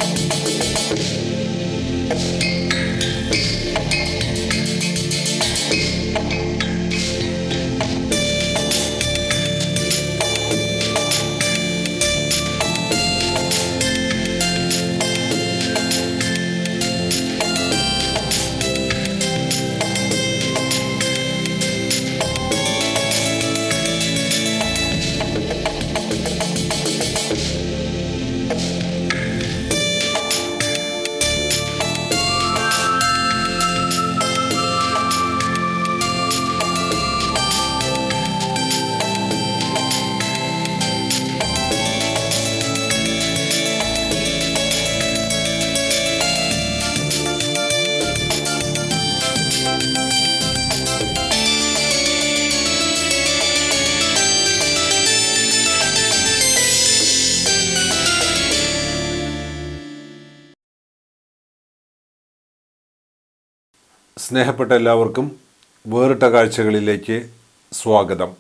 സ്നേഹപ്പെട്ട എല്ലാവർക്കും വേറിട്ട കാഴ്ചകളിലേക്ക് സ്വാഗതം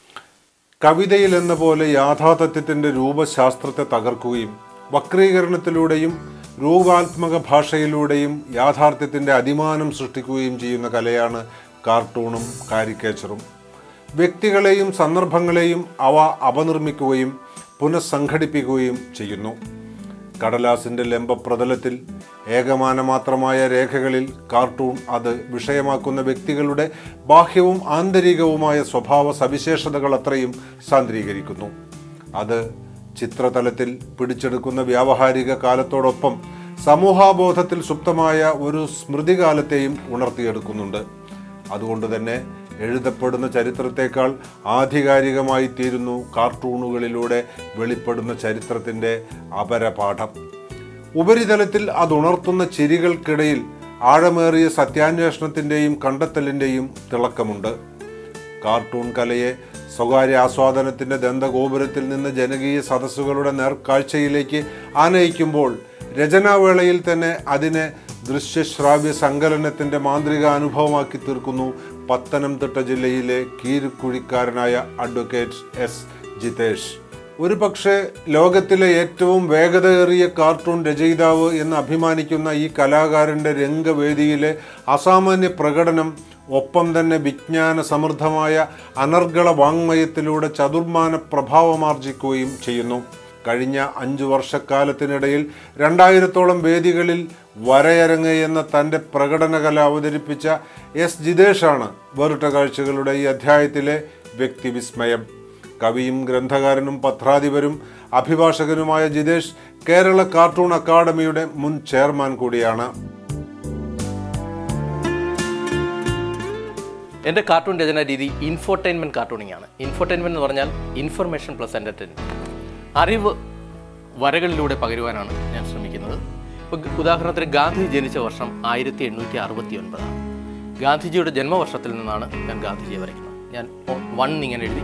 കവിതയിൽ എന്ന പോലെ യാഥാർത്ഥ്യത്തിൻ്റെ രൂപശാസ്ത്രത്തെ തകർക്കുകയും വക്രീകരണത്തിലൂടെയും രൂപാത്മക ഭാഷയിലൂടെയും യാഥാർത്ഥ്യത്തിൻ്റെ അതിമാനം സൃഷ്ടിക്കുകയും ചെയ്യുന്ന കലയാണ് കാർട്ടൂണും കാരിക്കേച്ചറും വ്യക്തികളെയും സന്ദർഭങ്ങളെയും അവ അപനിർമ്മിക്കുകയും പുനഃസംഘടിപ്പിക്കുകയും ചെയ്യുന്നു കടലാസിൻ്റെ ലംബപ്രതലത്തിൽ ഏകമാനമാത്രമായ രേഖകളിൽ കാർട്ടൂൺ അത് വിഷയമാക്കുന്ന വ്യക്തികളുടെ ബാഹ്യവും ആന്തരികവുമായ സ്വഭാവ സവിശേഷതകൾ അത്രയും സാന്ദ്രീകരിക്കുന്നു അത് ചിത്രതലത്തിൽ പിടിച്ചെടുക്കുന്ന വ്യാവഹാരിക കാലത്തോടൊപ്പം സമൂഹാബോധത്തിൽ സുപ്തമായ ഒരു സ്മൃതികാലത്തെയും ഉണർത്തിയെടുക്കുന്നുണ്ട് അതുകൊണ്ട് തന്നെ എഴുതപ്പെടുന്ന ചരിത്രത്തേക്കാൾ ആധികാരികമായി തീരുന്നു കാർട്ടൂണുകളിലൂടെ വെളിപ്പെടുന്ന ചരിത്രത്തിൻ്റെ അപരപാഠം ഉപരിതലത്തിൽ അതുണർത്തുന്ന ചിരികൾക്കിടയിൽ ആഴമേറിയ സത്യാന്വേഷണത്തിൻ്റെയും കണ്ടെത്തലിൻ്റെയും തിളക്കമുണ്ട് കാർട്ടൂൺ കലയെ സ്വകാര്യ ആസ്വാദനത്തിൻ്റെ ദന്തഗോപുരത്തിൽ നിന്ന് ജനകീയ സദസ്സുകളുടെ നേർക്കാഴ്ചയിലേക്ക് ആനയിക്കുമ്പോൾ രചനാവേളയിൽ തന്നെ അതിനെ ദൃശ്യശ്രാവ്യ സങ്കലനത്തിൻ്റെ മാന്ത്രിക അനുഭവമാക്കി തീർക്കുന്നു പത്തനംതിട്ട ജില്ലയിലെ കീരുക്കുഴിക്കാരനായ അഡ്വക്കേറ്റ് എസ് ജിതേഷ് ഒരു പക്ഷേ ലോകത്തിലെ ഏറ്റവും വേഗതയേറിയ കാർട്ടൂൺ രചയിതാവ് എന്ന് അഭിമാനിക്കുന്ന ഈ കലാകാരൻ്റെ രംഗവേദിയിലെ അസാമാന്യ പ്രകടനം ഒപ്പം തന്നെ വിജ്ഞാന സമൃദ്ധമായ അനർഗള വാങ്മയത്തിലൂടെ ചതുർമാന പ്രഭാവമാർജിക്കുകയും ചെയ്യുന്നു കഴിഞ്ഞ അഞ്ചു വർഷക്കാലത്തിനിടയിൽ രണ്ടായിരത്തോളം വേദികളിൽ വരയരങ്ങ് എന്ന തൻ്റെ പ്രകടനകല അവതരിപ്പിച്ച എസ് ജിതേഷാണ് വേറിട്ട കാഴ്ചകളുടെ ഈ അധ്യായത്തിലെ വ്യക്തിവിസ്മയം കവിയും ഗ്രന്ഥകാരനും പത്രാധിപരും അഭിഭാഷകനുമായ ജിതേഷ് കേരള കാർട്ടൂൺ അക്കാദമിയുടെ മുൻ ചെയർമാൻ കൂടിയാണ് എൻ്റെ കാർട്ടൂൺ രചനാ രീതി ഇൻഫോർടൈൻമെൻറ്റ് കാർട്ടൂണിംഗ് ആണ് ഇൻഫോർടൈൻമെൻറ്റ് എന്ന് പറഞ്ഞാൽ ഇൻഫർമേഷൻ പ്ലസ് എൻ്റർടൈൻമെൻറ്റ് അറിവ് വരകളിലൂടെ പകരുവാനാണ് ഞാൻ ശ്രമിക്കുന്നത് ഇപ്പോൾ ഉദാഹരണത്തിന് ഗാന്ധി ജനിച്ച വർഷം ആയിരത്തി എണ്ണൂറ്റി അറുപത്തി ഒൻപതാണ് ഗാന്ധിജിയുടെ ജന്മവർഷത്തിൽ നിന്നാണ് ഞാൻ ഗാന്ധിജിയെ വരയ്ക്കുന്നത് ഞാൻ വൺ എന്നിങ്ങനെ എഴുതി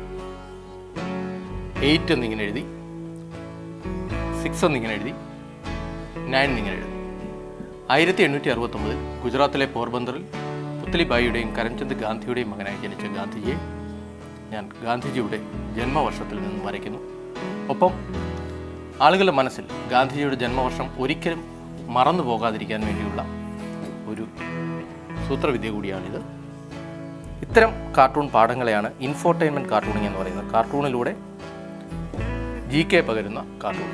എയ്റ്റ് എന്നിങ്ങനെ എഴുതി സിക്സ് എന്നിങ്ങനെ എഴുതി നയൻ എന്നിങ്ങനെ എഴുതി ആയിരത്തി എണ്ണൂറ്റി അറുപത്തൊമ്പതിൽ ഗുജറാത്തിലെ പോർബന്തറിൽ പുത്തലിബായിയുടെയും കരംചന്ദ് ഗാന്ധിയുടെയും മകനായി ജനിച്ച ഗാന്ധിജിയെ ഞാൻ ഗാന്ധിജിയുടെ ജന്മവർഷത്തിൽ നിന്ന് വരയ്ക്കുന്നു ഒപ്പം ആളുകളുടെ മനസ്സിൽ ഗാന്ധിജിയുടെ ജന്മവർഷം ഒരിക്കലും മറന്നു പോകാതിരിക്കാൻ വേണ്ടിയുള്ള ഒരു സൂത്രവിദ്യ കൂടിയാണിത് ഇത്തരം കാർട്ടൂൺ പാഠങ്ങളെയാണ് ഇൻഫോർടൈൻമെൻറ്റ് കാർട്ടൂണിംഗ് എന്ന് പറയുന്നത് കാർട്ടൂണിലൂടെ ജി കെ പകരുന്ന കാർട്ടൂൺ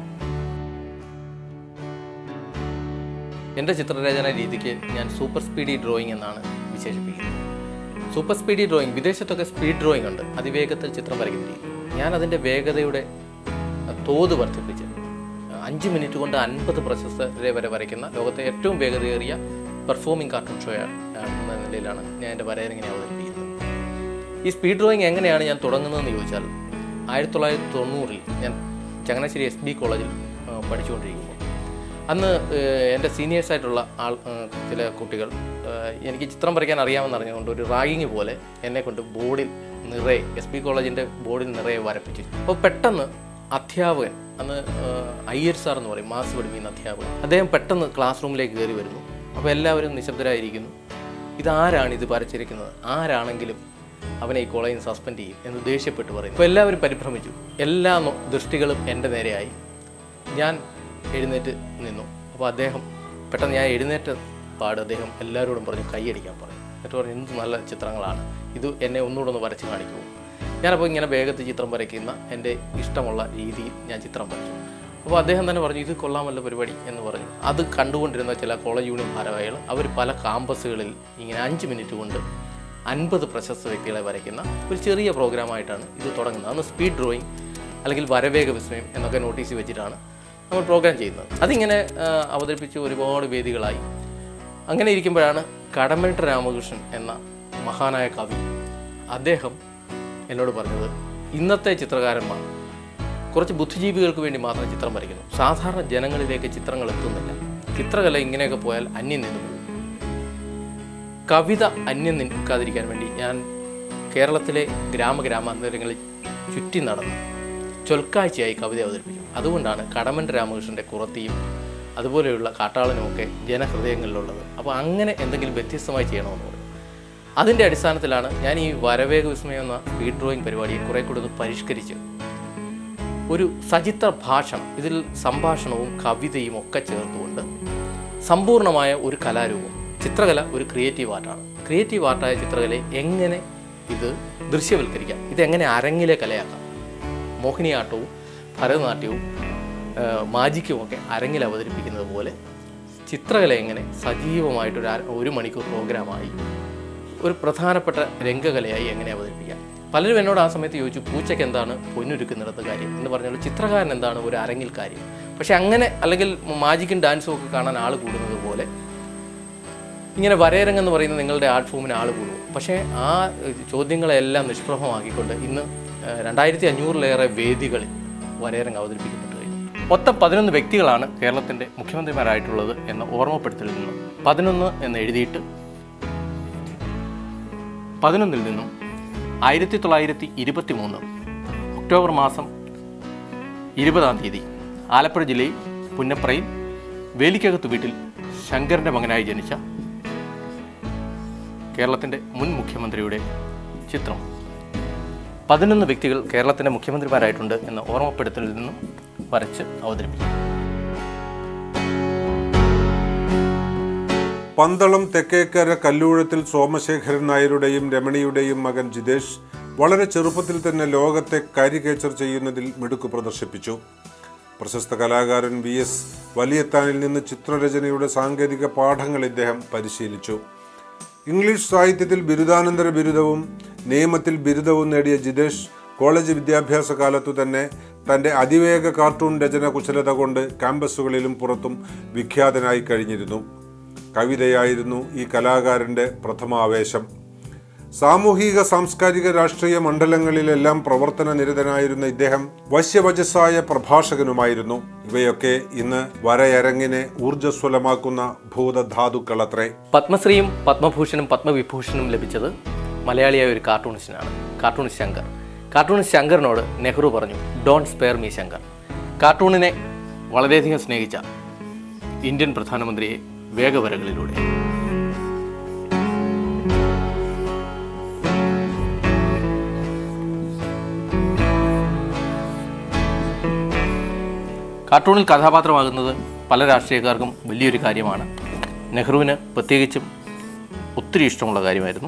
എൻ്റെ ചിത്രരചന രീതിക്ക് ഞാൻ സൂപ്പർ സ്പീഡി ഡ്രോയിങ് എന്നാണ് വിശേഷിപ്പിക്കുന്നത് സൂപ്പർ സ്പീഡി ഡ്രോയിങ് വിദേശത്തൊക്കെ സ്പീഡ് ഡ്രോയിങ് ഉണ്ട് അതിവേഗത്തിൽ ചിത്രം വരയ്ക്കുന്ന രീതി ഞാൻ അതിൻ്റെ വേഗതയുടെ അഹ്, തോത് വർദ്ധിപ്പിച്ച് അഞ്ച് മിനിറ്റ് കൊണ്ട് അൻപത് പ്രശസ്തരെ വരെ വരയ്ക്കുന്ന ലോകത്തെ ഏറ്റവും വേഗതയേറിയ പെർഫോമിംഗ് കാർട്ടൂൺ ഷോ എന്ന നിലയിലാണ് ഞാൻ എൻ്റെ വരയിങ്ങനെ അവതരിപ്പിക്കുന്നത് ഈ സ്പീഡ് ഡ്രോയിങ് എങ്ങനെയാണ് ഞാൻ തുടങ്ങുന്നതെന്ന് ചോദിച്ചാൽ ആയിരത്തി തൊള്ളായിരത്തി തൊണ്ണൂറിൽ ഞാൻ ചങ്ങനാശ്ശേരി എസ് ബി കോളേജിൽ ആ, പഠിച്ചുകൊണ്ടിരിക്കുമ്പോൾ അന്ന് ഏഹ്, എൻ്റെ സീനിയേഴ്സ് ആയിട്ടുള്ള ആൾ ഏഹ്, ചില കുട്ടികൾ ഏഹ്, എനിക്ക് ചിത്രം വരയ്ക്കാൻ അറിയാമെന്ന് അറിഞ്ഞുകൊണ്ട് ഒരു റാഗിങ് പോലെ എന്നെ കൊണ്ട് ബോർഡിൽ നിറയെ എസ് ബി കോളേജിൻ്റെ ബോർഡിൽ നിറയെ വരപ്പിച്ചു അപ്പോൾ പെട്ടെന്ന് അധ്യാപകൻ അന്ന് അയ്യർ സാർ എന്ന് പറയും മാസ് പഠിപ്പിക്കുന്ന അധ്യാപകൻ അദ്ദേഹം പെട്ടെന്ന് ക്ലാസ് റൂമിലേക്ക് കയറി വരുന്നു അപ്പോൾ എല്ലാവരും നിശബ്ദരായിരിക്കുന്നു ഇതാരാണ് ഇത് വരച്ചിരിക്കുന്നത് ആരാണെങ്കിലും അവനെ ഈ കോളേജിൽ നിന്ന് സസ്പെൻഡ് ചെയ്യും എന്ന് ദേഷ്യപ്പെട്ട് പറയും അപ്പോൾ എല്ലാവരും പരിഭ്രമിച്ചു എല്ലാ നോ- ദൃഷ്ടികളും എൻ്റെ നേരെയായി ഞാൻ എഴുന്നേറ്റ് നിന്നു അപ്പോൾ അദ്ദേഹം പെട്ടെന്ന് ഞാൻ എഴുന്നേറ്റ പാട് അദ്ദേഹം എല്ലാവരോടും പറഞ്ഞു കൈയടിക്കാൻ പറഞ്ഞു എന്നിട്ട് പറഞ്ഞു എന്ത് നല്ല ചിത്രങ്ങളാണ് ഇത് എന്നെ ഒന്നുകൂടെ ഒന്ന് വരച്ച് കാണിക്കുമോ ഞാനപ്പോൾ ഇങ്ങനെ വേഗത്തിൽ ചിത്രം വരയ്ക്കുന്ന എൻ്റെ ഇഷ്ടമുള്ള രീതിയിൽ ഞാൻ ചിത്രം വരച്ചു അപ്പോൾ അദ്ദേഹം തന്നെ പറഞ്ഞു ഇത് കൊള്ളാമല്ലോ പരിപാടി എന്ന് പറഞ്ഞു അത് കണ്ടുകൊണ്ടിരുന്ന ചില കോളേജ് യൂണിയൻ ഭാരവാഹികൾ അവർ പല കാമ്പസുകളിൽ ഇങ്ങനെ അഞ്ച് മിനിറ്റ് കൊണ്ട് അൻപത് പ്രശസ്ത വ്യക്തികളെ വരയ്ക്കുന്ന ഒരു ചെറിയ പ്രോഗ്രാമായിട്ടാണ് ഇത് തുടങ്ങുന്നത് അന്ന് സ്പീഡ് ഡ്രോയിങ് അല്ലെങ്കിൽ വരവേഗ വിസ്മയം എന്നൊക്കെ നോട്ടീസ് വെച്ചിട്ടാണ് നമ്മൾ പ്രോഗ്രാം ചെയ്യുന്നത് അതിങ്ങനെ ആ, അവതരിപ്പിച്ച് ഒരുപാട് വേദികളായി അങ്ങനെ ഇരിക്കുമ്പോഴാണ് കടമനിട്ട രാമകൃഷ്ണൻ എന്ന മഹാനായ കവി അദ്ദേഹം എന്നോട് പറഞ്ഞത് ഇന്നത്തെ ചിത്രകാരന്മാർ കുറച്ച് ബുദ്ധിജീവികൾക്ക് വേണ്ടി മാത്രം ചിത്രം വരയ്ക്കുന്നു സാധാരണ ജനങ്ങളിലേക്ക് ചിത്രങ്ങൾ എത്തുന്നില്ല ചിത്രകല ഇങ്ങനെയൊക്കെ പോയാൽ അന്യം നിന്ന് പോകും കവിത അന്യം നിൽക്കാതിരിക്കാൻ വേണ്ടി ഞാൻ കേരളത്തിലെ ഗ്രാമഗ്രാമാന്തരങ്ങളിൽ ചുറ്റി നടന്ന് ചൊൽക്കാഴ്ചയായി കവിത അവതരിപ്പിച്ചു അതുകൊണ്ടാണ് കടമൻ്റെ രാമകൃഷ്ണൻ്റെ കുറത്തിയും അതുപോലെയുള്ള കാട്ടാളനുമൊക്കെ ജനഹൃദയങ്ങളിലുള്ളത് അപ്പോൾ അങ്ങനെ എന്തെങ്കിലും വ്യത്യസ്തമായി ചെയ്യണമെന്ന് പറഞ്ഞു അതിൻ്റെ അടിസ്ഥാനത്തിലാണ് ഞാൻ ഈ വരവേഗ വിസ്മയം എന്ന സ്പീഡ് ഡ്രോയിങ് പരിപാടിയെ കുറേ കൂടി ഒന്ന് പരിഷ്കരിച്ച് ഒരു സചിത്ര ഭാഷണം ഇതിൽ സംഭാഷണവും കവിതയും ഒക്കെ ചേർത്തുകൊണ്ട് സമ്പൂർണ്ണമായ ഒരു കലാരൂപം ചിത്രകല ഒരു ക്രിയേറ്റീവ് ആർട്ടാണ് ക്രിയേറ്റീവ് ആർട്ടായ ചിത്രകലയെ എങ്ങനെ ഇത് ദൃശ്യവൽക്കരിക്കാം ഇതെങ്ങനെ അരങ്ങിലെ കലയാക്കാം മോഹിനിയാട്ടവും ഭരതനാട്യവും ആ, മാജിക്കുമൊക്കെ അരങ്ങിൽ അവതരിപ്പിക്കുന്നത് പോലെ ചിത്രകല എങ്ങനെ സജീവമായിട്ടൊരു അര- ഒരു മണിക്കൂർ പ്രോഗ്രാമായി ഒരു പ്രധാനപ്പെട്ട രംഗകലയായി എങ്ങനെ അവതരിപ്പിക്കാം പലരും എന്നോട് ആ സമയത്ത് ചോദിച്ചു പൂച്ചയ്ക്ക് എന്താണ് പൊന്നുരുക്കുന്നിടത്ത് കാര്യം എന്ന് പറഞ്ഞാൽ ചിത്രകാരൻ എന്താണ് ഒരു അരങ്ങിൽ കാര്യം പക്ഷെ അങ്ങനെ അല്ലെങ്കിൽ മാജിക്കും ഡാൻസും ഒക്കെ കാണാൻ ആൾ കൂടുന്നത് പോലെ ഇങ്ങനെ വരയരങ്ങ് എന്ന് പറയുന്ന നിങ്ങളുടെ ആർട്ട് ഫോമിന് ആൾ കൂടും പക്ഷേ ആ ഏഹ്, ചോദ്യങ്ങളെല്ലാം നിഷ്പ്രഭമാക്കിക്കൊണ്ട് ഇന്ന് ഏഹ്, രണ്ടായിരത്തി അഞ്ഞൂറിലേറെ വേദികളിൽ വരയരങ്ങ് അവതരിപ്പിക്കപ്പെട്ടു കഴിഞ്ഞു മൊത്തം പതിനൊന്ന് വ്യക്തികളാണ് കേരളത്തിൻ്റെ മുഖ്യമന്ത്രിമാരായിട്ടുള്ളത് എന്ന ഓർമ്മപ്പെടുത്തലിൽ നിന്നും പതിനൊന്ന് എന്ന് എഴുതിയിട്ട് പതിനൊന്നിൽ നിന്നും ആയിരത്തി തൊള്ളായിരത്തി ഇരുപത്തി മൂന്ന് ഒക്ടോബർ മാസം ഇരുപതാം തീയതി ആലപ്പുഴ ജില്ലയിൽ പുന്നപ്രയിൽ വേലിക്കകത്ത് വീട്ടിൽ ശങ്കരൻ്റെ മകനായി ജനിച്ച കേരളത്തിൻ്റെ മുൻ മുഖ്യമന്ത്രിയുടെ ചിത്രം പതിനൊന്ന് വ്യക്തികൾ കേരളത്തിൻ്റെ മുഖ്യമന്ത്രിമാരായിട്ടുണ്ട് എന്ന ഓർമ്മപ്പെടുത്തലിൽ നിന്നും വരച്ച് അവതരിപ്പിക്കും പന്തളം തെക്കേക്കര കല്ലൂഴത്തിൽ സോമശേഖരൻ നായരുടെയും രമണിയുടെയും മകൻ ജിതേഷ് വളരെ ചെറുപ്പത്തിൽ തന്നെ ലോകത്തെ കാരിക്കേച്ചർ ചെയ്യുന്നതിൽ മിടുക്ക് പ്രദർശിപ്പിച്ചു പ്രശസ്ത കലാകാരൻ വി എസ് വലിയത്താനിൽ നിന്ന് ചിത്രരചനയുടെ സാങ്കേതിക പാഠങ്ങൾ ഇദ്ദേഹം പരിശീലിച്ചു ഇംഗ്ലീഷ് സാഹിത്യത്തിൽ ബിരുദാനന്തര ബിരുദവും നിയമത്തിൽ ബിരുദവും നേടിയ ജിതേഷ് കോളേജ് വിദ്യാഭ്യാസ കാലത്തു തന്നെ തൻ്റെ അതിവേഗ കാർട്ടൂൺ രചന കുശലത കൊണ്ട് ക്യാമ്പസുകളിലും പുറത്തും വിഖ്യാതനായി കഴിഞ്ഞിരുന്നു കവിതയായിരുന്നു ഈ കലാകാരൻ്റെ പ്രഥമാവേശം സാമൂഹിക സാംസ്കാരിക രാഷ്ട്രീയ മണ്ഡലങ്ങളിലെല്ലാം പ്രവർത്തന നിരതനായിരുന്ന ഇദ്ദേഹം വശ്യവചസ്സായ പ്രഭാഷകനുമായിരുന്നു ഇവയൊക്കെ ഇന്ന് വരയരങ്ങിനെ ഊർജ്ജസ്വലമാക്കുന്ന ഭൂതധാതുക്കളത്രേ പത്മശ്രീയും പത്മഭൂഷണും പത്മവിഭൂഷണും ലഭിച്ചത് മലയാളിയായ ഒരു കാർട്ടൂണിസ്റ്റിനാണ് കാർട്ടൂണിസ്റ്റ് ശങ്കർ കാർട്ടൂണിസ്റ്റ് ശങ്കറിനോട് നെഹ്റു പറഞ്ഞു ഡോണ്ട് സ്പെയർ മീ ശങ്കർ കാർട്ടൂണിനെ വളരെയധികം സ്നേഹിച്ച ഇന്ത്യൻ പ്രധാനമന്ത്രിയെ വേഗവരകളിലൂടെ കാർട്ടൂണിൽ കഥാപാത്രമാകുന്നത് പല രാഷ്ട്രീയക്കാർക്കും വലിയൊരു കാര്യമാണ് നെഹ്റുവിന് പ്രത്യേകിച്ചും ഒത്തിരി ഇഷ്ടമുള്ള കാര്യമായിരുന്നു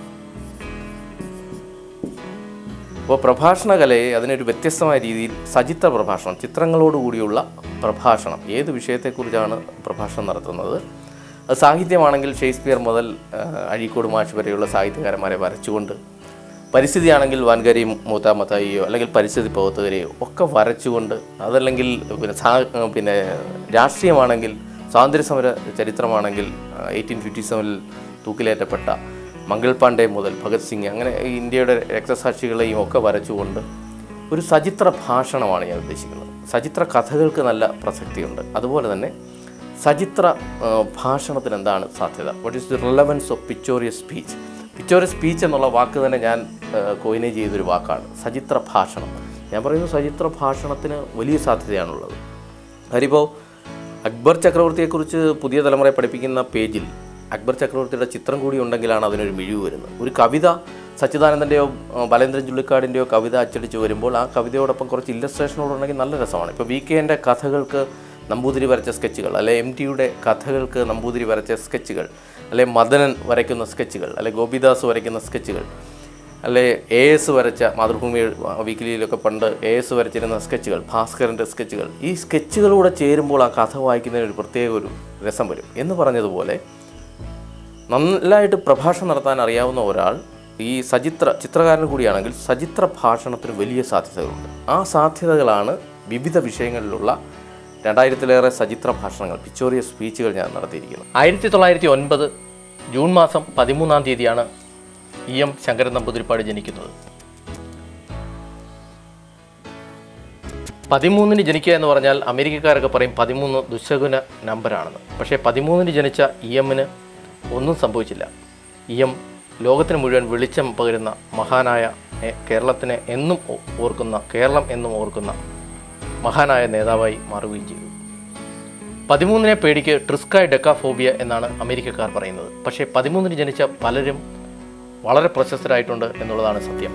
അപ്പോൾ പ്രഭാഷണ കലയെ അതിനൊരു വ്യത്യസ്തമായ രീതിയിൽ സചിത്ര പ്രഭാഷണം ചിത്രങ്ങളോടുകൂടിയുള്ള പ്രഭാഷണം ഏത് വിഷയത്തെക്കുറിച്ചാണ് പ്രഭാഷണം നടത്തുന്നത് അത് സാഹിത്യമാണെങ്കിൽ ഷേക്സ്പിയർ മുതൽ ആ, അഴീക്കോട് മാഷ് വരെയുള്ള സാഹിത്യകാരന്മാരെ വരച്ചുകൊണ്ട് പരിസ്ഥിതിയാണെങ്കിൽ വാൻകരി മൂത്താമത്തായിയോ അല്ലെങ്കിൽ പരിസ്ഥിതി പ്രവർത്തകരെയോ ഒക്കെ വരച്ചുകൊണ്ട് അതല്ലെങ്കിൽ പിന്നെ സാ പിന്നെ രാഷ്ട്രീയമാണെങ്കിൽ സ്വാതന്ത്ര്യ സമര ചരിത്രമാണെങ്കിൽ എയ്റ്റീൻ ഫിഫ്റ്റി സെവനിൽ തൂക്കിലേറ്റപ്പെട്ട മംഗൾ പാണ്ഡെ മുതൽ ഭഗത് സിംഗ് അങ്ങനെ ഈ ഇന്ത്യയുടെ രക്തസാക്ഷികളെയും ഒക്കെ വരച്ചുകൊണ്ട് ഒരു സചിത്ര ഭാഷണമാണ് ഞാൻ ഉദ്ദേശിക്കുന്നത് സചിത്ര കഥകൾക്ക് നല്ല പ്രസക്തിയുണ്ട് അതുപോലെ തന്നെ സചിത്ര ആ, ഭാഷണത്തിന് എന്താണ് സാധ്യത what is the relevance of pictorious speech pictorious speech എന്നുള്ള വാക്ക് തന്നെ ഞാൻ കോയിനെ ചെയ്തൊരു വാക്കാണ് സചിത്ര ഭാഷണം ഞാൻ പറയുന്നു സചിത്ര ഭാഷണത്തിന് വലിയ സാധ്യതയാണുള്ളത് കാര്യം ഇപ്പോൾ അക്ബർ ചക്രവർത്തിയെക്കുറിച്ച് പുതിയ തലമുറയെ പഠിപ്പിക്കുന്ന പേജിൽ അക്ബർ ചക്രവർത്തിയുടെ ചിത്രം കൂടി ഉണ്ടെങ്കിലാണ് അതിനൊരു മിഴിവ് വരുന്നത് ഒരു കവിത സച്ചിദാനന്ദൻ്റെയോ ബലേന്ദ്രൻ ചുള്ളിക്കാടിൻ്റെയോ കവിത അച്ചടിച്ച് വരുമ്പോൾ ആ കവിതയോടൊപ്പം കുറച്ച് ഇല്ലസ്ട്രേഷനോടുണ്ടെങ്കിൽ നല്ല രസമാണ് ഇപ്പോൾ വി കെ എൻ്റെ കഥകൾക്ക് നമ്പൂതിരി വരച്ച സ്കെച്ചുകൾ അല്ലെ എം ടിയുടെ കഥകൾക്ക് നമ്പൂതിരി വരച്ച സ്കെച്ചുകൾ അല്ലെ മദനൻ വരയ്ക്കുന്ന സ്കെച്ചുകൾ അല്ലെ ഗോപിദാസ് വരയ്ക്കുന്ന സ്കെച്ചുകൾ അല്ലെ എ എസ് വരച്ച മാതൃഭൂമി വീക്കിലിയിലൊക്കെ പണ്ട് എ എസ് വരച്ചിരുന്ന സ്കെച്ചുകൾ ഭാസ്കരൻ്റെ സ്കെച്ചുകൾ ഈ സ്കെച്ചുകളൂടെ ചേരുമ്പോൾ ആ കഥ വായിക്കുന്നതിന് ഒരു പ്രത്യേക ഒരു രസം വരും എന്ന് പറഞ്ഞതുപോലെ നന്നായിട്ട് പ്രഭാഷണം നടത്താൻ അറിയാവുന്ന ഒരാൾ ഈ സചിത്ര ചിത്രകാരൻ കൂടിയാണെങ്കിൽ സചിത്ര ഭാഷണത്തിന് വലിയ സാധ്യതകളുണ്ട് ആ സാധ്യതകളാണ് വിവിധ വിഷയങ്ങളിലുള്ള രണ്ടായിരത്തിലേറെ സചിത്ര ഭാഷണങ്ങൾ പിക്ചോറിയ സ്പീച്ചുകൾ ഞാൻ നടത്തിയിരിക്കുന്നത് ആയിരത്തി തൊള്ളായിരത്തി ഒൻപത് ജൂൺ മാസം പതിമൂന്നാം തീയതിയാണ് ഇ എം ശങ്കരൻ നമ്പൂതിരിപ്പാട് ജനിക്കുന്നത് പതിമൂന്നിന് ജനിക്കുക എന്ന് പറഞ്ഞാൽ അമേരിക്കക്കാരൊക്കെ പറയും പതിമൂന്ന് ദുശകുന നമ്പറാണെന്ന് പക്ഷേ പതിമൂന്നിന് ജനിച്ച ഇ എമ്മിന് ഒന്നും സംഭവിച്ചില്ല ഇ എം ലോകത്തിന് മുഴുവൻ വെളിച്ചം പകരുന്ന മഹാനായ എ, കേരളത്തിനെ എന്നും ഓ- ഓർക്കുന്ന കേരളം എന്നും ഓർക്കുന്ന മഹാനായ നേതാവായി മാറുകയും ചെയ്തു പതിമൂന്നിനെ പേടിക്ക് ട്രിസ്കായ് ഡെക്കാഫോബിയ എന്നാണ് അമേരിക്കക്കാർ പറയുന്നത് പക്ഷേ പതിമൂന്നിന് ജനിച്ച പലരും വളരെ പ്രശസ്തരായിട്ടുണ്ട് എന്നുള്ളതാണ് സത്യം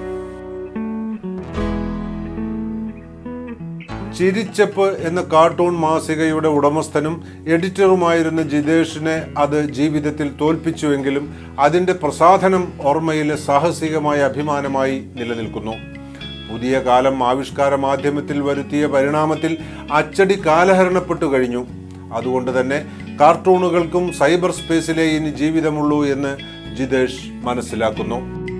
ചിരിച്ചപ്പ് എന്ന കാർട്ടൂൺ മാസികയുടെ ഉടമസ്ഥനും എഡിറ്ററുമായിരുന്ന ജിതേഷിനെ അത് ജീവിതത്തിൽ തോൽപ്പിച്ചുവെങ്കിലും അതിൻ്റെ പ്രസാധനം ഓർമ്മയിലെ സാഹസികമായ അഭിമാനമായി നിലനിൽക്കുന്നു പുതിയ കാലം ആവിഷ്കാര മാധ്യമത്തിൽ വരുത്തിയ പരിണാമത്തിൽ അച്ചടി കാലഹരണപ്പെട്ടു കഴിഞ്ഞു അതുകൊണ്ട് തന്നെ കാർട്ടൂണുകൾക്കും സൈബർ സ്പേസിലെ ഇനി ജീവിതമുള്ളൂ എന്ന് ജിതേഷ് മനസ്സിലാക്കുന്നു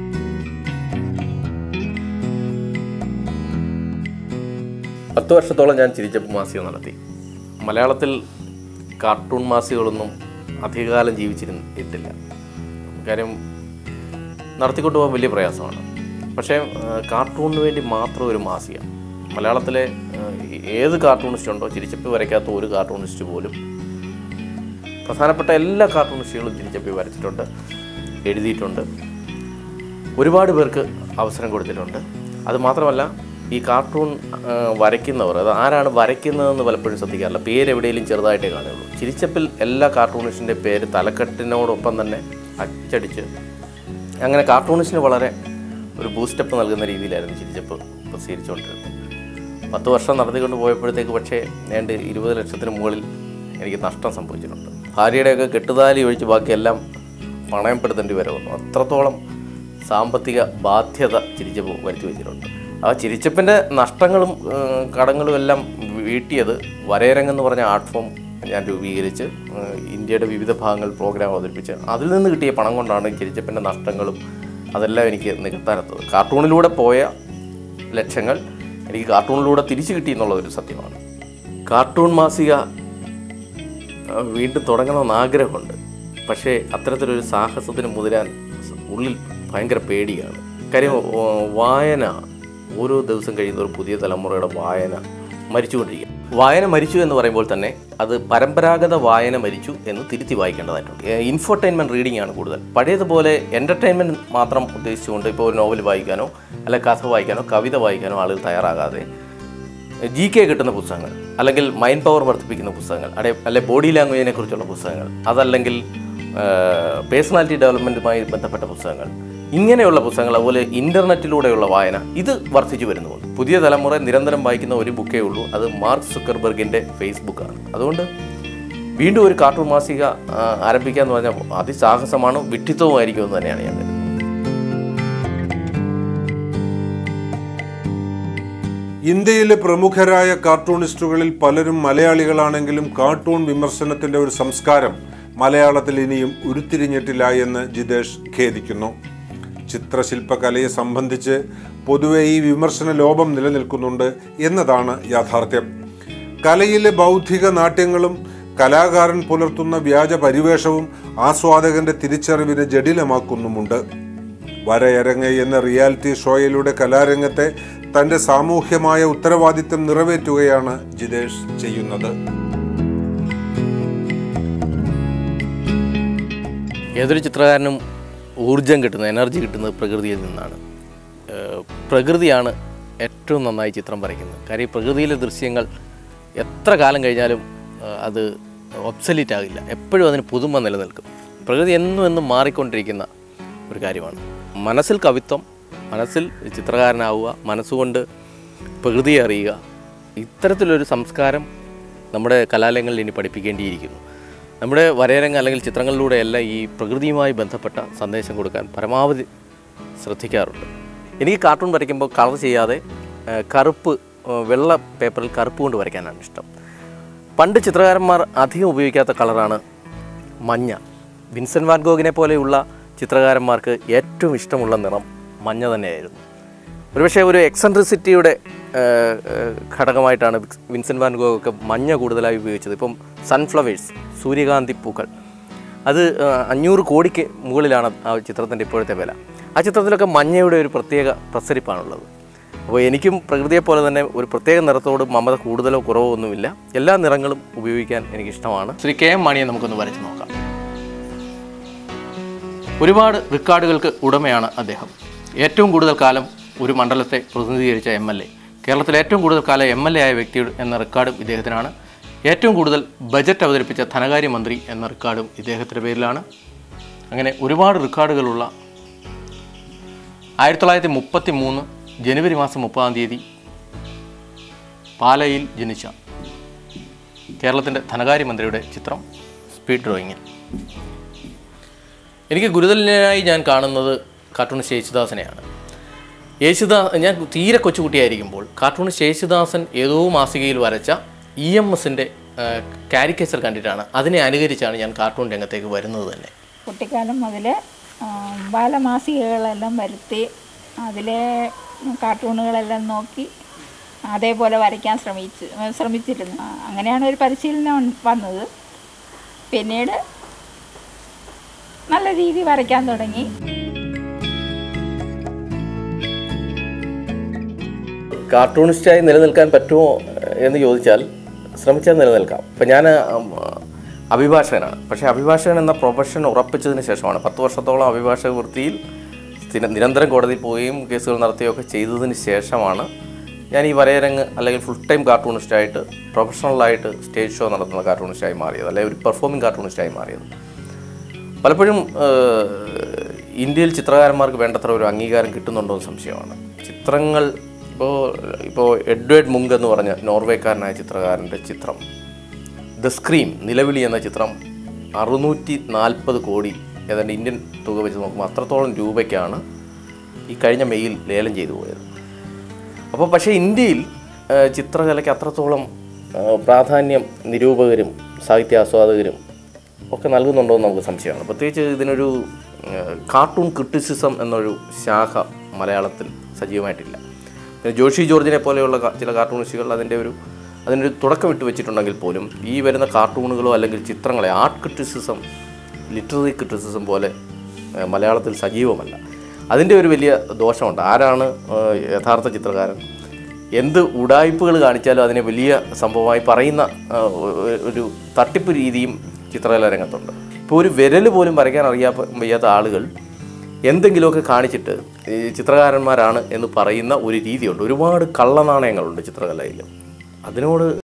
പത്ത് വർഷത്തോളം ഞാൻ ചിരിച്ചപ്പ് മാസിക നടത്തി മലയാളത്തിൽ കാർട്ടൂൺ മാസികകളൊന്നും അധികകാലം ജീവിച്ചിരുന്നിട്ടില്ല കാര്യം നടത്തിക്കൊണ്ട് പോകാൻ വലിയ പ്രയാസമാണ് പക്ഷേ ആ, കാർട്ടൂണിന് വേണ്ടി മാത്രം ഒരു മാസിക മലയാളത്തിലെ ആ, ഏത് കാർട്ടൂണിസ്റ്റ് ഉണ്ടോ ചിരിച്ചപ്പി വരയ്ക്കാത്ത ഒരു കാർട്ടൂണിസ്റ്റ് പോലും പ്രധാനപ്പെട്ട എല്ലാ കാർട്ടൂണിസ്റ്റുകളും ചിരിച്ചപ്പി വരച്ചിട്ടുണ്ട് എഴുതിയിട്ടുണ്ട് ഒരുപാട് പേർക്ക് അവസരം കൊടുത്തിട്ടുണ്ട് അത് മാത്രമല്ല ഈ കാർട്ടൂൺ ആ, വരയ്ക്കുന്നവർ അത് ആരാണ് വരയ്ക്കുന്നതെന്ന് പലപ്പോഴും ശ്രദ്ധിക്കാറില്ല പേര് എവിടെയെങ്കിലും ചെറുതായിട്ടേ കാണുകയുള്ളൂ ചിരിച്ചപ്പിൽ എല്ലാ കാർട്ടൂണിസ്റ്റിൻ്റെ പേര് തലക്കെട്ടിനോടൊപ്പം തന്നെ അച്ചടിച്ച് അങ്ങനെ കാർട്ടൂണിസ്റ്റിന് വളരെ ഒരു ബൂസ്റ്റപ്പ് നൽകുന്ന രീതിയിലായിരുന്നു ചിരിച്ചപ്പ് പ്രസിദ്ധീകരിച്ചുകൊണ്ടിരുന്നത് പത്ത് വർഷം നടത്തിക്കൊണ്ട് പോയപ്പോഴത്തേക്ക് പക്ഷേ ഏണ്ട് ഇരുപത് ലക്ഷത്തിന് മുകളിൽ എനിക്ക് നഷ്ടം സംഭവിച്ചിട്ടുണ്ട് ഭാര്യയുടെയൊക്കെ കെട്ടുതാലി ഒഴിച്ച് ബാക്കിയെല്ലാം പണയപ്പെടുത്തേണ്ടി വരെ വന്നു അത്രത്തോളം സാമ്പത്തിക ബാധ്യത ചിരിച്ചപ്പ് വരുത്തി വെച്ചിട്ടുണ്ട് ആ ചിരിച്ചപ്പിൻ്റെ നഷ്ടങ്ങളും ഏഹ്, കടങ്ങളും എല്ലാം വീട്ടിയത് വരയരങ്ങെന്ന് പറഞ്ഞ ആർട്ട് ഫോം ഞാൻ രൂപീകരിച്ച് ഏഹ്, ഇന്ത്യയുടെ വിവിധ ഭാഗങ്ങളിൽ പ്രോഗ്രാം അവതരിപ്പിച്ച് അതിൽ നിന്ന് കിട്ടിയ പണം കൊണ്ടാണ് ചിരിച്ചപ്പിൻ്റെ നഷ്ടങ്ങളും അതെല്ലാം എനിക്ക് നികത്താനെത്തത് കാർട്ടൂണിലൂടെ പോയ ലക്ഷ്യങ്ങൾ എനിക്ക് കാർട്ടൂണിലൂടെ തിരിച്ചു കിട്ടി എന്നുള്ളതൊരു സത്യമാണ് കാർട്ടൂൺ മാസിക ആ, വീണ്ടും തുടങ്ങണമെന്ന് ആഗ്രഹമുണ്ട് പക്ഷേ അത്തരത്തിലൊരു സാഹസത്തിന് മുതിരാൻ ഉള്ളിൽ ഭയങ്കര പേടിയാണ് കാര്യം ഓ, വായന ഓരോ ദിവസം കഴിയുന്നതോറും പുതിയ തലമുറയുടെ വായന മരിച്ചുകൊണ്ടിരിക്കുക വായന മരിച്ചു എന്ന് പറയുമ്പോൾ തന്നെ അത് പരമ്പരാഗത വായന മരിച്ചു എന്ന് തിരുത്തി വായിക്കേണ്ടതായിട്ടുണ്ട് ഇൻഫർടൈൻമെൻറ്റ് റീഡിംഗ് ആണ് കൂടുതൽ പഴയതുപോലെ എൻ്റർടൈൻമെൻറ്റ് മാത്രം ഉദ്ദേശിച്ചുകൊണ്ട് ഇപ്പോൾ ഒരു നോവൽ വായിക്കാനോ അല്ല കഥ വായിക്കാനോ കവിത വായിക്കാനോ ആളുകൾ തയ്യാറാകാതെ ജി കെ കിട്ടുന്ന പുസ്തകങ്ങൾ അല്ലെങ്കിൽ മൈൻഡ് പവർ വർദ്ധിപ്പിക്കുന്ന പുസ്തകങ്ങൾ അല്ലെ അല്ലെ ബോഡി ലാംഗ്വേജിനെ കുറിച്ചുള്ള പുസ്തകങ്ങൾ അതല്ലെങ്കിൽ പേഴ്സണാലിറ്റി ഡെവലപ്മെൻറ്റുമായി ബന്ധപ്പെട്ട പുസ്തകങ്ങൾ ഇങ്ങനെയുള്ള പുസ്തകങ്ങൾ അതുപോലെ ഇൻ്റർനെറ്റിലൂടെയുള്ള വായന ഇത് വർദ്ധിച്ചു വരുന്നുണ്ട് പുതിയ തലമുറ നിരന്തരം വായിക്കുന്ന ഒരു ബുക്കേ ഉള്ളൂ അത് മാർക്ക് സുക്കർബർഗിൻ്റെ ഫേസ്ബുക്കാണ് അതുകൊണ്ട് വീണ്ടും ഒരു കാർട്ടൂൺ മാസിക ആ, ആരംഭിക്കുക എന്ന് പറഞ്ഞാൽ അതിസാഹസമാണ് വിഡ്ഢിത്വമായിരിക്കും എന്ന് തന്നെയാണ് ഞാൻ കരുതുന്നത് ഇന്ത്യയിലെ പ്രമുഖരായ കാർട്ടൂണിസ്റ്റുകളിൽ പലരും മലയാളികളാണെങ്കിലും കാർട്ടൂൺ വിമർശനത്തിന്റെ ഒരു സംസ്കാരം മലയാളത്തിൽ ഇനിയും ഉരുത്തിരിഞ്ഞിട്ടില്ല എന്ന് ജിതേഷ് ഖേദിക്കുന്നു ചിത്രശില്പകലയെ സംബന്ധിച്ച് പൊതുവെ ഈ വിമർശന ലോപം നിലനിൽക്കുന്നുണ്ട് എന്നതാണ് യാഥാർത്ഥ്യം കലയിലെ ബൗദ്ധിക നാട്യങ്ങളും കലാകാരൻ പുലർത്തുന്ന വ്യാജ പരിവേഷവും ആസ്വാദകന്റെ തിരിച്ചറിവിനെ ജടിലമാക്കുന്നുമുണ്ട് വരയരങ്ങ് എന്ന റിയാലിറ്റി ഷോയിലൂടെ കലാരംഗത്തെ തന്റെ സാമൂഹ്യമായ ഉത്തരവാദിത്തം നിറവേറ്റുകയാണ് ജിതേഷ് ചെയ്യുന്നത് ഏതൊരു ചിത്രകാരനും ഊർജം കിട്ടുന്നത് എനർജി കിട്ടുന്നത് പ്രകൃതിയിൽ നിന്നാണ് ഏഹ് പ്രകൃതിയാണ് ഏറ്റവും നന്നായി ചിത്രം വരയ്ക്കുന്നത് കാര്യം ഈ പ്രകൃതിയിലെ ദൃശ്യങ്ങൾ എത്ര കാലം കഴിഞ്ഞാലും ഏഹ് അത് ഒബ്സലീറ്റ് ആകില്ല എപ്പോഴും അതിന് പുതുമ നിലനിൽക്കും പ്രകൃതി എന്നും എന്നും മാറിക്കൊണ്ടിരിക്കുന്ന ഒരു കാര്യമാണ് മനസ്സിൽ കവിത്വം മനസ്സിൽ ചിത്രകാരനാവുക മനസ്സുകൊണ്ട് പ്രകൃതിയെ അറിയുക ഇത്തരത്തിലൊരു സംസ്കാരം നമ്മുടെ കലാലയങ്ങളിൽ ഇനി പഠിപ്പിക്കേണ്ടിയിരിക്കുന്നു നമ്മുടെ വരയരങ്ങ് അല്ലെങ്കിൽ ചിത്രങ്ങളിലൂടെയെല്ലാം ഈ പ്രകൃതിയുമായി ബന്ധപ്പെട്ട സന്ദേശം കൊടുക്കാൻ പരമാവധി ശ്രദ്ധിക്കാറുണ്ട് എനിക്ക് കാർട്ടൂൺ വരയ്ക്കുമ്പോൾ കളർ ചെയ്യാതെ ആ, കറുപ്പ് ആ, വെള്ള പേപ്പറിൽ കറുപ്പ് കൊണ്ട് വരയ്ക്കാനാണ് ഇഷ്ടം പണ്ട് ചിത്രകാരന്മാർ അധികം ഉപയോഗിക്കാത്ത കളറാണ് മഞ്ഞ വിൻസെൻ്റ് വാൻ ഗോഗിനെ പോലെയുള്ള ചിത്രകാരന്മാർക്ക് ഏറ്റവും ഇഷ്ടമുള്ള നിറം മഞ്ഞ തന്നെയായിരുന്നു ഒരുപക്ഷെ ഒരു എക്സെൻട്രിസിറ്റിയുടെ ഘടകമായിട്ടാണ് വിക്സ്- വിൻസെൻ്റ് വാൻ ഗോഗ് ഒക്കെ മഞ്ഞ കൂടുതലായി ഉപയോഗിച്ചത് ഇപ്പം സൺഫ്ലവേഴ്സ് സൂര്യകാന്തി പൂക്കൾ അത് ആ, അഞ്ഞൂറ് കോടിക്ക് മുകളിലാണ് ആ ചിത്രത്തിൻ്റെ ഇപ്പോഴത്തെ വില ആ ചിത്രത്തിലൊക്കെ മഞ്ഞയുടെ ഒരു പ്രത്യേക പ്രസരിപ്പാണുള്ളത് അപ്പോൾ എനിക്കും പ്രകൃതിയെ പോലെ തന്നെ ഒരു പ്രത്യേക നിറത്തോട് മമത കൂടുതലോ കുറവോ ഒന്നുമില്ല എല്ലാ നിറങ്ങളും ഉപയോഗിക്കാൻ എനിക്കിഷ്ടമാണ് ശ്രീ കെ എം മണിയെ നമുക്കൊന്ന് വരച്ച് നോക്കാം ഒരുപാട് റെക്കോർഡുകൾക്ക് ഉടമയാണ് അദ്ദേഹം ഏറ്റവും കൂടുതൽ കാലം ഒരു മണ്ഡലത്തെ പ്രതിനിധീകരിച്ച എം എൽ എ കേരളത്തിലെ ഏറ്റവും കൂടുതൽ കാലം എം എൽ എ ആയ വ്യക്തി എന്ന റെക്കോർഡും ഇദ്ദേഹത്തിനാണ് ഏറ്റവും കൂടുതൽ ബജറ്റ് അവതരിപ്പിച്ച ധനകാര്യമന്ത്രി എന്ന റെക്കോർഡും ഇദ്ദേഹത്തിൻ്റെ പേരിലാണ് അങ്ങനെ ഒരുപാട് റെക്കോർഡുകളുള്ള ആയിരത്തി തൊള്ളായിരത്തി മുപ്പത്തി മൂന്ന് ജനുവരി മാസം മുപ്പതാം തീയതി പാലയിൽ ജനിച്ച കേരളത്തിൻ്റെ ധനകാര്യമന്ത്രിയുടെ ചിത്രം സ്പീഡ് ഡ്രോയിങ്ങിൽ എനിക്ക് ഗുരുതരനായി ഞാൻ കാണുന്നത് കാർട്ടൂണിസ്റ്റ് യേശുദാസനെയാണ് യേശുദാസ് ഞാൻ തീരെ കൊച്ചുകുട്ടിയായിരിക്കുമ്പോൾ കാർട്ടൂണിസ്റ്റ് യേശുദാസൻ ഏതോ മാസികയിൽ വരച്ച ഇ എം എസിൻ്റെ കാരിക്കേച്ചർ കണ്ടിട്ടാണ് അതിനെ അനുകരിച്ചാണ് ഞാൻ കാർട്ടൂൺ രംഗത്തേക്ക് വരുന്നത് തന്നെ കുട്ടിക്കാലം മുതൽ ബാലമാസികകളെല്ലാം വരുത്തി അതിലെ കാർട്ടൂണുകളെല്ലാം നോക്കി അതേപോലെ വരയ്ക്കാൻ ശ്രമിച്ചു ശ്രമിച്ചിരുന്നു ആ, അങ്ങനെയാണ് ഒരു പരിശീലനം ഉൺ- വന്നത് പിന്നീട് നല്ല രീതി വരയ്ക്കാൻ തുടങ്ങി കാർട്ടൂണിസ്റ്റായി നിലനിൽക്കാൻ പറ്റുമോ എന്ന് ചോദിച്ചാൽ ശ്രമിച്ചാൽ നിലനിൽക്കാം ഇപ്പം ഞാൻ അഭിഭാഷകനാണ് പക്ഷേ അഭിഭാഷകൻ എന്ന പ്രൊഫഷൻ ഉറപ്പിച്ചതിന് ശേഷമാണ് പത്ത് വർഷത്തോളം അഭിഭാഷക വൃത്തിയിൽ സ്ഥിര- നിരന്തരം കോടതിയിൽ പോവുകയും കേസുകൾ നടത്തുകയൊക്കെ ചെയ്തതിന് ശേഷമാണ് ഞാൻ ഈ വരയരങ്ങ് അല്ലെങ്കിൽ ഫുൾ ടൈം കാർട്ടൂണിസ്റ്റായിട്ട് പ്രൊഫഷണലായിട്ട് സ്റ്റേജ് ഷോ നടത്തുന്ന കാർട്ടൂണിസ്റ്റായി മാറിയത് അല്ലെങ്കിൽ ഒരു പെർഫോമിംഗ് കാർട്ടൂണിസ്റ്റായി മാറിയത് പലപ്പോഴും ഏഹ്, ഇന്ത്യയിൽ ചിത്രകാരന്മാർക്ക് വേണ്ടത്ര ഒരു അംഗീകാരം കിട്ടുന്നുണ്ടോ എന്ന് സംശയമാണ് ചിത്രങ്ങൾ ഇപ്പോൾ ഇപ്പോൾ എഡ്വേർഡ് മുങ്ക് എന്ന് പറഞ്ഞ നോർവേക്കാരനായ ചിത്രകാരൻ്റെ ചിത്രം ദ സ്ക്രീം നിലവിളി എന്ന ചിത്രം അറുന്നൂറ്റി നാൽപ്പത് കോടി ഏതാണ്ട് ഇന്ത്യൻ തുക വെച്ച് നോക്കുമ്പോൾ അത്രത്തോളം രൂപയ്ക്കാണ് ഈ കഴിഞ്ഞ മെയ്യിൽ ലേലം ചെയ്തു പോയത് അപ്പോൾ പക്ഷേ ഇന്ത്യയിൽ ആ, ചിത്രകലയ്ക്ക് അത്രത്തോളം ആ, പ്രാധാന്യം നിരൂപകരും സാഹിത്യാസ്വാദകരും ഒക്കെ നൽകുന്നുണ്ടോ എന്ന് നമുക്ക് സംശയമാണ് പ്രത്യേകിച്ച് ഇതിനൊരു ആ, കാർട്ടൂൺ ക്രിട്ടിസിസം എന്നൊരു ശാഖ മലയാളത്തിൽ സജീവമായിട്ടില്ല പിന്നെ ജോഷി ജോർജിനെ പോലെയുള്ള കാ- ചില കാർട്ടൂണിസ്റ്റുകൾ അതിൻ്റെ ഒരു അതിനൊരു തുടക്കം ഇട്ട് വെച്ചിട്ടുണ്ടെങ്കിൽ പോലും ഈ വരുന്ന കാർട്ടൂണുകളോ അല്ലെങ്കിൽ ചിത്രങ്ങളെ ആർട്ട് ക്രിറ്റിസിസം ലിറ്റററി ക്രിറ്റിസിസം പോലെ ആ, മലയാളത്തിൽ സജീവമല്ല അതിൻ്റെ ഒരു വലിയ ദോഷമുണ്ട് ആരാണ് ആ, യഥാർത്ഥ ചിത്രകാരൻ എന്ത് ഉടായ്പകൾ കാണിച്ചാലും അതിനെ വലിയ സംഭവമായി പറയുന്ന ആ, ഒ- ഒരു തട്ടിപ്പ് രീതിയും ചിത്രകലാ രംഗത്തുണ്ട് ഇപ്പോൾ ഒരു വിരൽ പോലും വരയ്ക്കാൻ അറിയാ വയ്യാത്ത ആളുകൾ എന്തെങ്കിലുമൊക്കെ കാണിച്ചിട്ട് ഈ ചിത്രകാരന്മാരാണ് എന്ന് പറയുന്ന ഒരു രീതിയുണ്ട് ഒരുപാട് കള്ളനാണയങ്ങളുണ്ട് ചിത്രകലയിൽ അതിനോട്